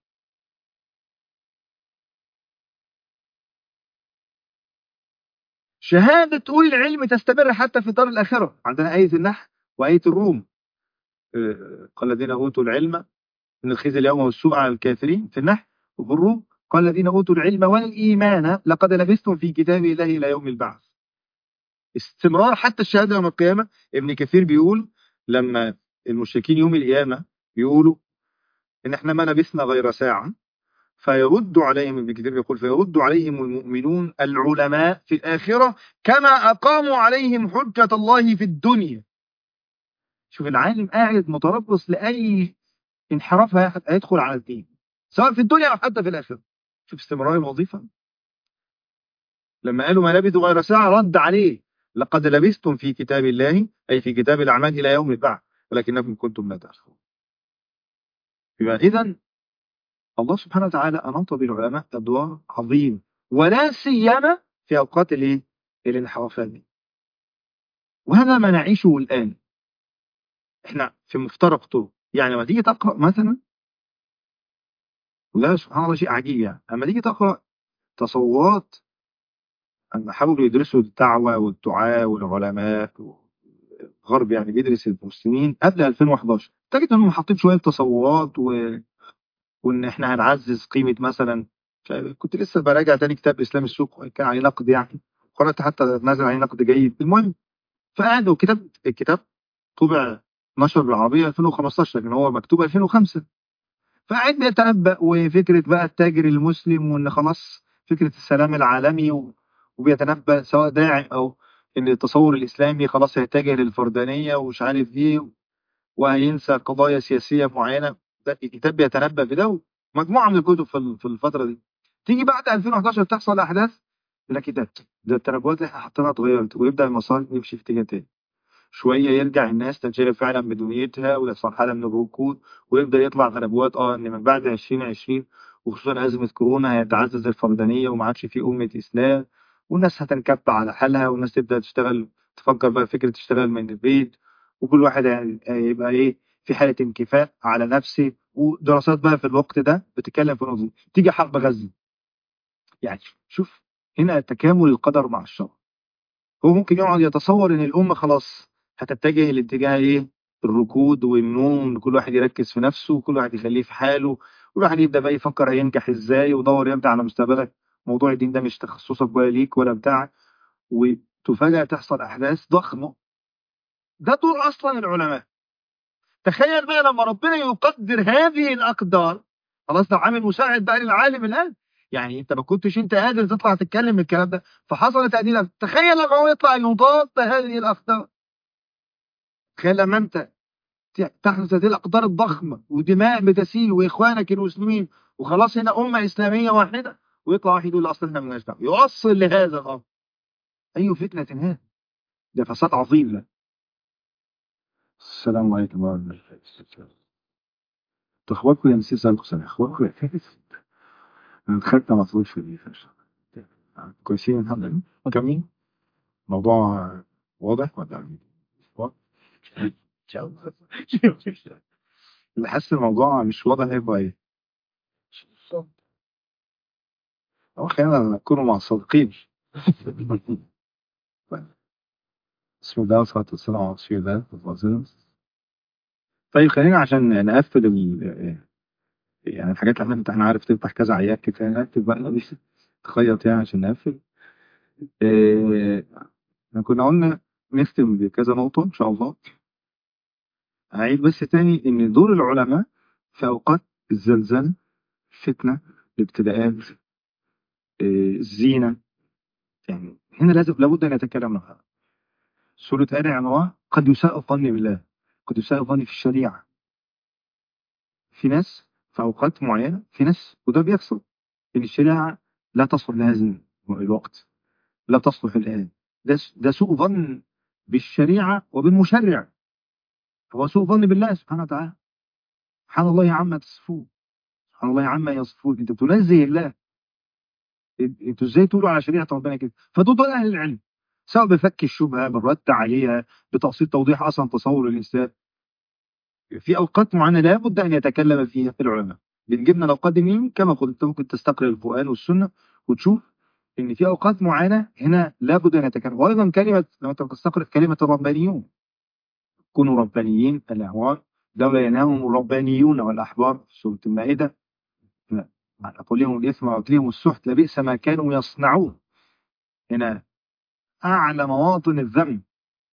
شهادة أولي العلم تستمر حتى في دار الآخرة عندنا آية النحل وآية الروم قال الذين أوتوا العلم من الخزي اليوم والسوء على الكافرين في النحل وفي الروم قال الذين أوتوا العلم والإيمان لقد لبثتم في كتاب الله إلى يوم البعث استمرار حتى الشهادة يوم القيامة ابن كثير بيقول لما المشركين يوم القيامة بيقولوا إن إحنا ما لبثنا غير ساعة فيرد عليهم ابن كثير يقول فيرد عليهم المؤمنون العلماء في الآخرة كما أقاموا عليهم حجة الله في الدنيا شوف العالم قاعد متربص لأي انحراف هي- هيدخل على الدين سواء في الدنيا أو حتى في الآخرة شوف استمرار الوظيفة لما قالوا ما لبثوا غير ساعة رد عليه لقد لبثتم في كتاب الله أي في كتاب الأعمال إلى يوم البعث ولكنكم كنتم لا تعلمون يبقى إذا الله سبحانه وتعالى أناط بالعلماء أدوار عظيم ولا سيما في أوقات الإيه؟ الانحرافات دي وهذا ما نعيشه الآن إحنا في مفترق طرق يعني لما تيجي تقرأ مثلا وده سبحان الله شيء عجيب يعني لما تيجي تقرأ تصورات أن حاولوا يدرسوا الدعوة والدعاء والعلماء الغرب يعني بيدرس المسلمين قبل 2011 تجد انهم حاطين شويه تصورات و... وان احنا هنعزز قيمه مثلا مش عارف- كنت لسه براجع تاني كتاب اسلام السوق كان عليه نقد يعني قرات حتى نازل عليه نقد جيد المهم فقعد وكتاب الكتاب طبع نشر بالعربيه 2015 لكن هو مكتوب 2005 فقعد بيتنبأ وفكره بقى التاجر المسلم وان خلاص فكره السلام العالمي و... وبيتنبأ سواء داعم او ان التصور الاسلامي خلاص هيتجه للفردانيه ومش عارف ايه وهينسى قضايا سياسيه معينه ده الكتاب بيتنبأ بده مجموعه من الكتب في ال- في الفتره دي تيجي بعد 2011 تحصل احداث لا كتاب ده التنبؤات اللي احنا حاطينها اتغيرت ويبدا المسار يمشي في اتجاه تاني شويه يرجع الناس تنشغل فعلا بدنيتها ويحصل حاله من الركود ويبدا يطلع تنبؤات اه ان من بعد 2020 وخصوصا ازمه كورونا هيتعزز الفردانيه وما عادش في امه اسلام والناس هتنكب على حالها والناس تبدا تشتغل تفكر بقى فكره تشتغل من البيت وكل واحد يعني يبقى ايه في حاله انكفاء على نفسه ودراسات بقى في الوقت ده بتتكلم في نظم تيجي حرب غزه يعني شوف هنا تكامل القدر مع الشر هو ممكن يقعد يتصور ان الامه خلاص هتتجه لاتجاه ايه الركود والنوم ان كل واحد يركز في نفسه وكل واحد يخليه في حاله كل واحد يبدا بقى يفكر هينجح ازاي ويدور يبدا على مستقبلك موضوع الدين ده مش تخصصك ولا ليك ولا بتاعك وتفاجأ تحصل احداث ضخمه ده دور اصلا العلماء تخيل بقى لما ربنا يقدر هذه الاقدار خلاص ده عامل مساعد بقى للعالم الان يعني انت ما كنتش انت قادر تطلع تتكلم الكلام ده فحصلت هذه الأقدار. تخيل لما هو يطلع يضاد هذه الاقدار تخيل لما انت تحدث هذه الاقدار الضخمه ودماء بتسيل واخوانك المسلمين وخلاص هنا امه اسلاميه واحده ويطلع واحد يقول اصلا احنا مالناش دعوه يوصل لهذا الامر اي فتنه هذا ده فساد عظيم ده السلام عليكم ورحمه الله وبركاته اخباركم يا مسيس سلام اخباركم يا انا دخلت مطلوب في دي كويسين الحمد لله كمين موضوع واضح ولا واضح؟ اللي حاسس الموضوع مش واضح هيبقى ايه؟ هو خلينا نكون مع الصادقين بسم الله والصلاة والسلام على رسول الله صلى الله عليه وسلم طيب خلينا عشان نقفل ال يعني الحاجات اللي احنا عارف تفتح كذا عياك كده نقفل بقى تخيط يعني عشان نقفل إيه احنا كنا قلنا نختم بكذا نقطة إن شاء الله هعيد بس تاني إن دور العلماء في أوقات الزلزال الفتنة الابتلاءات إيه الزينة يعني هنا لازم لابد أن نتكلم عنها سورة آل عمران قد يساء الظن بالله قد يساء الظن في الشريعة في ناس في أوقات معينة في ناس وده بيحصل إن الشريعة لا تصلح لهذا الوقت لا تصلح الآن ده ده سوء ظن بالشريعة وبالمشرع هو سوء ظن بالله سبحانه وتعالى سبحان الله عما تصفون سبحان الله عما يصفون انت بتنزه الله انتوا ازاي تقولوا على شريعه ربنا كده فدول دول اهل العلم سواء بفك الشبهه بالرد عليها بتقصير توضيح اصلا تصور الانسان في اوقات معينه لابد ان يتكلم فيها العلماء بنجيب لنا الاوقات دي منين كما قلت ممكن تستقرئ القران والسنه وتشوف ان في اوقات معينه هنا لابد ان يتكلم وايضا كلمه لو انت بتستقرئ كلمه الربانيون كونوا ربانيين الاعوان لولا ينهاهم الربانيون والاحبار في سوره المائده عن اقولهم الاثم واكلهم السحت لبئس ما كانوا يصنعون هنا اعلى مواطن الذنب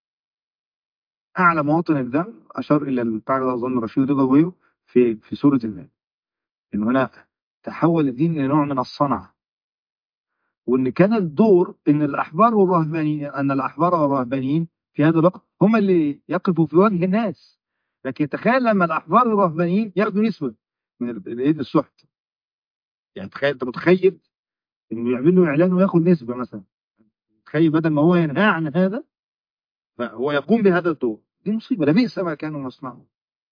اعلى مواطن الذنب اشار الى بتاع اظن رشيد رضا في في سوره المائده ان هنا تحول الدين إلى نوع من الصنعة وإن كان الدور إن الأحبار والرهبانيين أن الأحبار والرهبانيين في هذا الوقت هم اللي يقفوا في وجه الناس لكن تخيل لما الأحبار والرهبانيين ياخدوا نسبة من الإيد السحت يعني تخيل أنت متخيل إنه يعمل له إعلان وياخد نسبة مثلا تخيل بدل ما هو ينهى عن هذا فهو يقوم بهذا الدور دي مصيبة لا بئس ما كانوا يصنعون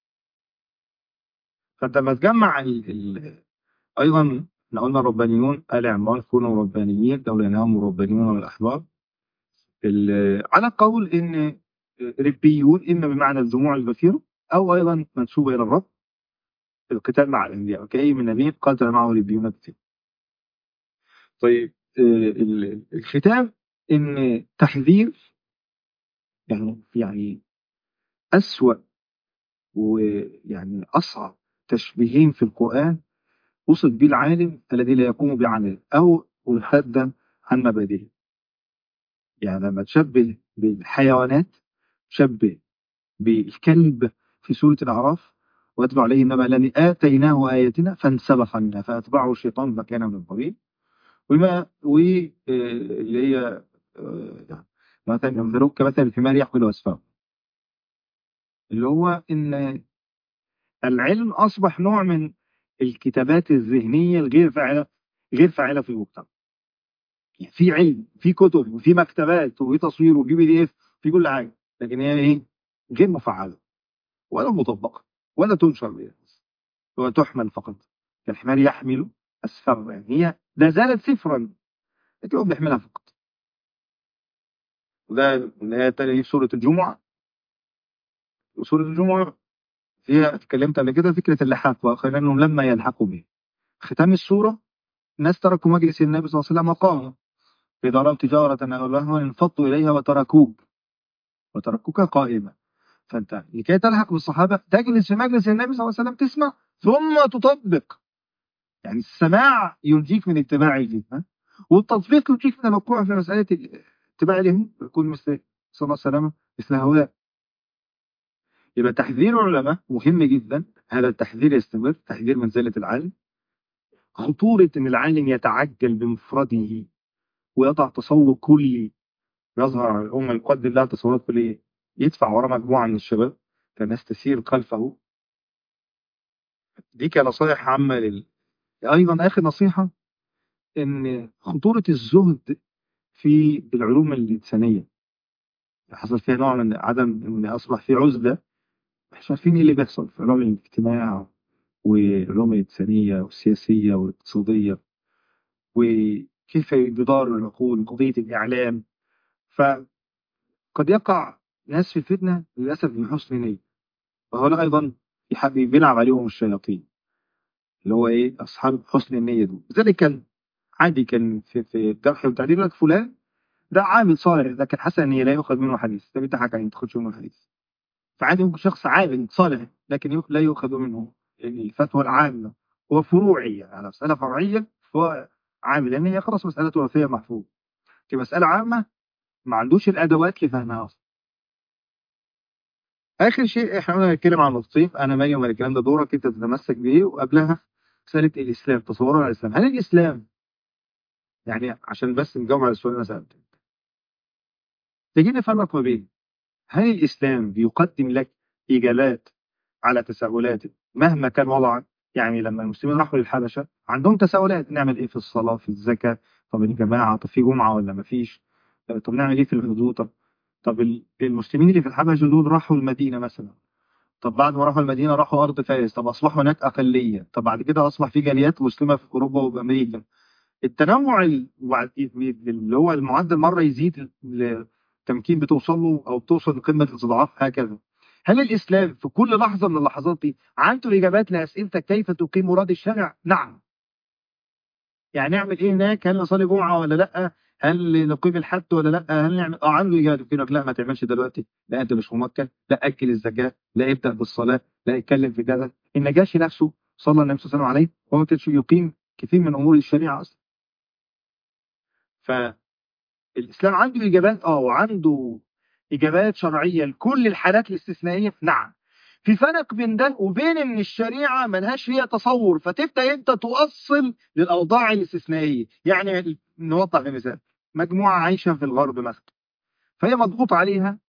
فانت لما تجمع ال... ال... ايضا احنا قلنا الربانيون ال عمران كونوا ربانيين لو ينام الربانيون والاحبار ال... على قول ان ربيون اما بمعنى الدموع الغفيره او ايضا منسوبه الى الرب القتال مع الانبياء وكأي من نبي قاتل معه ربيون كثير طيب ال... الختام ان تحذير يعني يعني أسوأ ويعني أصعب تشبيهين في القرآن وصف به العالم الذي لا يقوم بعمله أو مرتدا عن مبادئه يعني لما تشبه بالحيوانات تشبه بالكلب في سورة الأعراف واتبع عليه إنما الذي آتيناه آياتنا فانسلخ منها فأتبعه الشيطان فكان من القبيل وما واللي هي مثلا ينظروك كمثل الحمار يحمل أسفاره اللي هو إن العلم أصبح نوع من الكتابات الذهنية الغير فاعلة غير فاعلة في المجتمع يعني في علم في كتب وفي مكتبات وفي تصوير وفي بي دي اف في كل حاجة لكن هي ايه غير مفعلة ولا مطبقة ولا تنشر بها هو تحمل فقط كالحمار يحمل أسفار يعني هي لا زالت سفرا لكن هو بيحملها فقط وده الآية التانية في سورة الجمعة وسورة الجمعة فيها اتكلمت قبل كده فكرة اللحاق وآخر أنهم لما يلحقوا به ختام السورة الناس تركوا مجلس النبي صلى الله عليه وسلم وقاموا إذا رأوا تجارة أو لهوا انفضوا إليها وتركوك وتركوك قائمة فأنت لكي تلحق بالصحابة تجلس في مجلس النبي صلى الله عليه وسلم تسمع ثم تطبق يعني السماع ينجيك من اتباع الدين والتطبيق ينجيك من الوقوع في مسألة اتباع اليهود يكون مثل صلى الله عليه وسلم مثل هؤلاء يبقى تحذير العلماء مهم جدا هذا التحذير يستمر تحذير منزلة العالم خطورة أن العالم يتعجل بمفرده ويضع تصور كلي يظهر على الأمة يقدم لها تصورات كلية يدفع وراء مجموعة من الشباب فالناس تسير خلفه دي كنصائح عامة لل... أيضا آخر نصيحة أن خطورة الزهد في العلوم الإنسانية حصل فيها نوع من عدم أن أصبح في عزلة مش عارفين ايه اللي بيحصل في علوم الاجتماع والعلوم الإنسانية والسياسية والاقتصادية وكيف يدار العقول قضية الإعلام فقد يقع ناس في الفتنة للأسف من حسن نية وهؤلاء أيضا يحب بيلعب عليهم الشياطين اللي هو إيه أصحاب حسن النية دول لذلك كان عادي كان في في الجرح والتعديل لك فلان ده عامل صالح لكن حسن النية لا يؤخذ منه حديث ده بيضحك عليه ما تاخدش منه حديث فعادي ممكن شخص عابد صالح لكن لا يؤخذ منه الفتوى العامة هو فروعية على مسألة فرعية هو عامل لأن هي خلاص مسألة وفية محفوظ كمسألة عامة ما عندوش الأدوات لفهمها أصلا آخر شيء إحنا قلنا نتكلم عن التصيف أنا مريم الكلام ده دورك أنت تتمسك بيه وقبلها مسألة الإسلام تصورنا على الإسلام هل الإسلام يعني عشان بس نجاوب على السؤال اللي أنا سألته تيجي نفرق ما بين هل الإسلام بيقدم لك إجابات على تساؤلاتك مهما كان وضعك يعني لما المسلمين راحوا للحبشة عندهم تساؤلات نعمل إيه في الصلاة في الزكاة طب الجماعة طب في جمعة ولا ما فيش طب نعمل إيه في الحدود طب, طب المسلمين اللي في الحبشة دول راحوا المدينة مثلا طب بعد ما راحوا المدينة راحوا أرض فارس طب أصبحوا هناك أقلية طب بعد كده أصبح في جاليات مسلمة في أوروبا وأمريكا التنوع اللي هو المعدل مرة يزيد التمكين بتوصل له او بتوصل لقمه الاستضعاف هكذا هل الاسلام في كل لحظه من اللحظات دي عنده اجابات لاسئلتك كيف تقيم مراد الشرع نعم يعني نعمل ايه هناك هل نصلي جمعه ولا لا هل نقيم الحد ولا لا هل نعمل اه عنده اجابات يقول لك لا ما تعملش دلوقتي لا انت مش ممكن لا اكل الزكاه لا ابدا بالصلاه لا اتكلم في كذا النجاشي نفسه صلى النبي صلى الله عليه وسلم عليه وهو ما كانش يقيم كثير من امور الشريعه اصلا ف الإسلام عنده إجابات آه وعنده إجابات شرعية لكل الحالات الاستثنائية نعم في فرق بين ده وبين ان الشريعه ملهاش فيها تصور فتبدا انت تؤصل للاوضاع الاستثنائيه يعني نوضح بمثال مجموعه عايشه في الغرب مثلا فهي مضغوط عليها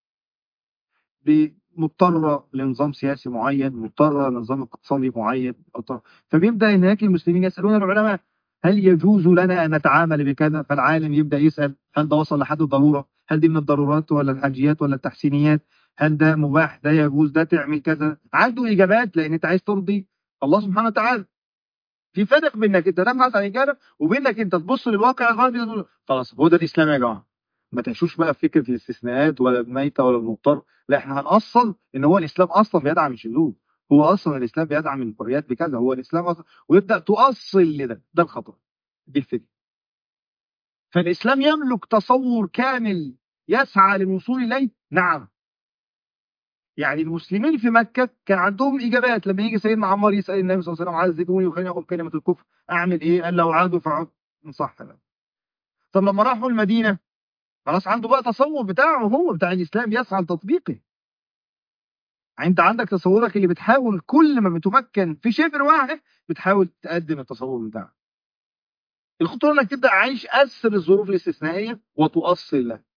مضطرة لنظام سياسي معين مضطرة لنظام اقتصادي معين مضطرة. فبيبدأ هناك المسلمين يسألون العلماء هل يجوز لنا أن نتعامل بكذا فالعالم يبدأ يسأل هل ده وصل لحد الضرورة هل دي من الضرورات ولا الحاجيات ولا التحسينيات هل ده مباح ده يجوز ده تعمل كذا عنده إجابات لأن أنت عايز ترضي الله سبحانه وتعالى في فرق بينك انت تبحث عن اجابه وبينك انت تبص للواقع الغربي تقول خلاص هو ده الاسلام يا جماعه ما تعيشوش بقى في فكره الاستثناءات ولا الميته ولا المضطر لا احنا هنأصل ان هو الاسلام اصلا بيدعم الشذوذ هو اصلا الاسلام بيدعم الحريات بكذا هو الاسلام أصلا ويبدا تؤصل لده ده الخطر دي الفكره فالاسلام يملك تصور كامل يسعى للوصول اليه نعم يعني المسلمين في مكة كان عندهم إجابات لما يجي سيدنا عمار يسأل النبي صلى الله عليه وسلم عايزوني وخليني أقول كلمة الكفر أعمل إيه؟ قال لو عادوا فعاد صح طب لما راحوا المدينة خلاص عنده بقى تصور بتاعه هو بتاع الإسلام يسعى لتطبيقه انت عندك تصورك اللي بتحاول كل ما بتمكن في شبر واحد بتحاول تقدم التصور بتاعك الخطوره انك تبدا عايش اسر الظروف الاستثنائيه وتؤصل لها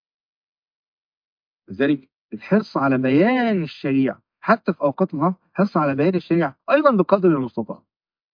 لذلك الحرص على بيان الشريعه حتى في اوقات الغفله حرص على بيان الشريعه ايضا بقدر المستطاع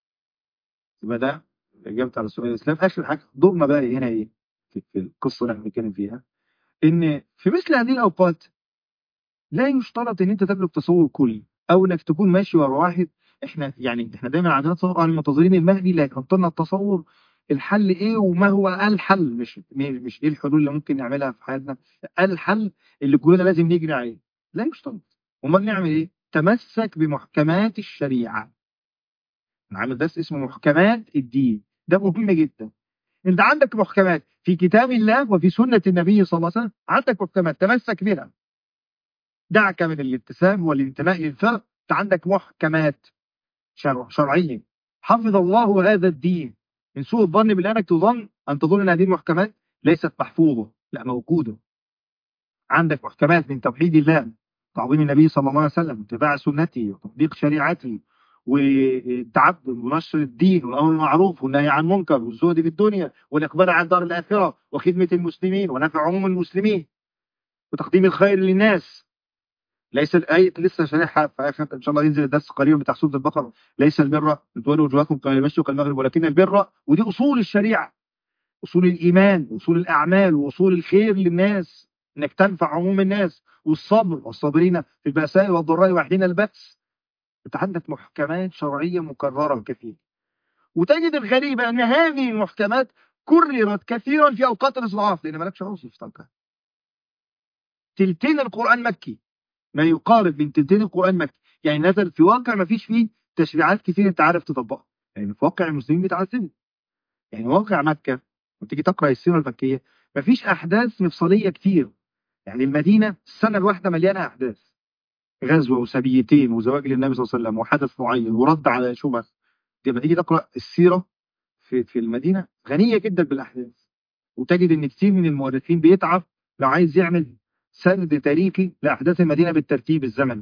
يبقى ده اجابه على سؤال الاسلام اخر حاجه دورنا بقى هنا ايه في القصه اللي احنا بنتكلم فيها ان في مثل هذه الاوقات لا يشترط ان انت تملك تصور كلي او انك تكون ماشي ورا واحد احنا يعني احنا دايما عندنا تصور عن المنتظرين المهدي اللي هيحط لنا التصور الحل ايه وما هو الحل مش مش ايه الحلول اللي ممكن نعملها في حياتنا الحل اللي كلنا لازم نجري عليه لا يشترط امال نعمل ايه تمسك بمحكمات الشريعه نعمل درس اسمه محكمات الدين ده مهم جدا انت عندك محكمات في كتاب الله وفي سنة النبي صلى الله عليه وسلم عندك محكمات تمسك بها دعك من الابتسام والانتماء للفرق انت عندك محكمات شرع شرعية حفظ الله هذا الدين من سوء الظن بالله انك تظن ان تظن ان هذه المحكمات ليست محفوظة لا موجودة عندك محكمات من توحيد الله تعظيم النبي صلى الله عليه وسلم اتباع سنته وتطبيق شريعته والتعبد ونشر الدين والامر بالمعروف والنهي عن المنكر والزهد في الدنيا والاقبال على الدار الاخره وخدمه المسلمين ونفع عموم المسلمين وتقديم الخير للناس ليس الآية لسه شارحها إن شاء الله ينزل الدرس قريبا بتاع سورة البقرة ليس البر أن تولوا وجوهكم قبل المشرق والمغرب ولكن البر ودي أصول الشريعة أصول الإيمان وأصول الأعمال وأصول الخير للناس إنك تنفع عموم الناس والصبر والصابرين في البأساء والضراء وحين البأس انت عندك محكمات شرعية مكررة كثير وتجد الغريبة أن هذه المحكمات كررت كثيرا في أوقات الإصلاحات لأن مالكش عرض في تلك تلتين القرآن مكي ما يقارب من تلتين القرآن مكي يعني نزل في واقع ما فيش فيه تشريعات كثير انت عارف تطبقها يعني في واقع المسلمين بيتعذبوا يعني واقع مكة وتيجي تقرأ السيرة المكية ما فيش أحداث مفصلية كتير يعني المدينة السنة الواحدة مليانة أحداث غزوة وسبيتين وزواج للنبي صلى الله عليه وسلم وحدث معين ورد على شبهة لما تيجي تقرأ السيرة في في المدينة غنية جدا بالأحداث وتجد إن كتير من المؤرخين بيتعب لو عايز يعمل سرد تاريخي لأحداث المدينة بالترتيب الزمني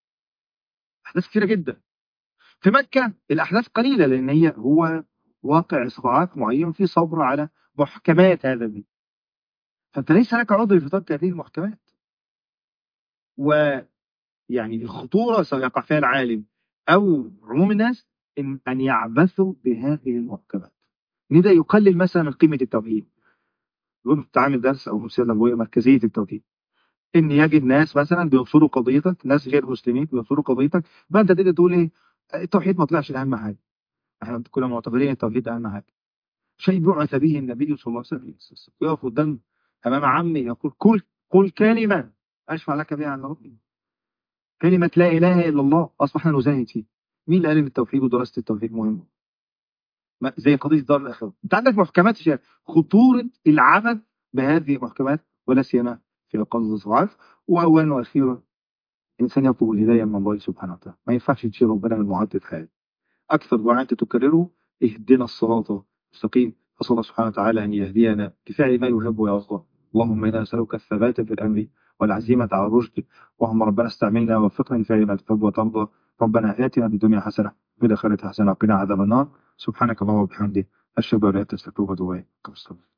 أحداث كثيرة جدا في مكة الأحداث قليلة لأن هي هو واقع إصبعات معين في صبر على محكمات هذا الدين فأنت ليس لك عذر في ترك هذه المحكمات و يعني الخطورة سيقع فيها العالم أو عموم الناس إن أن يعبثوا بهذه المحكمات لذا يقلل مثلا من قيمة التوحيد يقول تعامل درس أو مسيرة نبوية مركزية التوحيد إن يجد ناس مثلا بينصروا قضيتك ناس غير مسلمين بينصروا قضيتك فأنت تقدر تقول إيه التوحيد ما طلعش أهم حاجة احنا كنا معتبرين التوحيد أهم حاجة شيء بعث به النبي صلى الله عليه وسلم يقف قدام أمام عمي يقول كل قل كلمة أشفع لك بها عند ربي كلمة لا إله إلا الله أصبحنا نزاهد فيه مين اللي قال إن التوحيد ودراسة التوحيد مهمة زي قضية دار الآخرة أنت عندك محكمات شيء خطورة العمل بهذه المحكمات ولا سيما في القصد الضعاف وأولا وأخيرا إنسان يطلب الهداية من الله سبحانه وتعالى ما ينفعش تشيل ربنا من معدة حياة أكثر دعاء أنت تكرره اهدنا الصراط المستقيم أسأل الله سبحانه وتعالى أن يهدينا بفعل ما يحب ويرضى اللهم إنا نسألك الثبات في الأمر والعزيمة على الرشد اللهم ربنا استعملنا ووفقنا لفعل ما تحب وترضى ربنا آتنا في الدنيا حسنة وفي الآخرة حسنة وقنا عذاب النار سبحانك اللهم وبحمدك أشهد أن لا إله إلا أنت أستغفرك وأتوب إليك